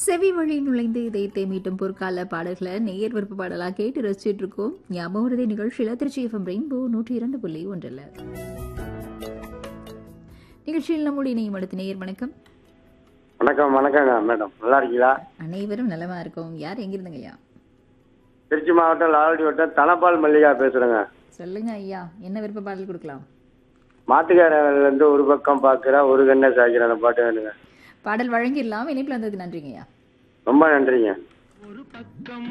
செவி வழி நுழைந்து இதயத்தை மீட்டும் பொற்கால பாடல்களை நேயர் விருப்ப பாடலா கேட்டு ரசிச்சிட்டு இருக்கோம் ஞாபகம் நிகழ்ச்சியில திருச்சி எஃப்எம் ரெயின்போ நூற்றி இரண்டு புள்ளி ஒன்றில் நிகழ்ச்சியில் நம்முடைய இணையம் அடுத்த நேயர் வணக்கம் வணக்கம் வணக்கங்க மேடம் நல்லா இருக்கீங்களா அனைவரும் நலமா இருக்கோம் யார் எங்கிருந்துங்கய்யா திருச்சி மாவட்டம் லால்குடி வட்டம் தனபால் மல்லிகா பேசுறேங்க சொல்லுங்க ஐயா என்ன விருப்ப பாடல் கொடுக்கலாம் மாட்டுக்காரர்ல இருந்து ஒரு பக்கம் பாக்குறேன் ஒரு கண்ணை சாய்க்கிறேன் அந்த பாட்டு வேணுங்க பாடல் வழங்கிடலாம் இணைப்பில் வந்தது நன்றிங்கய்யா ரொம்ப நன்றிங்க ஒரு பக்கம்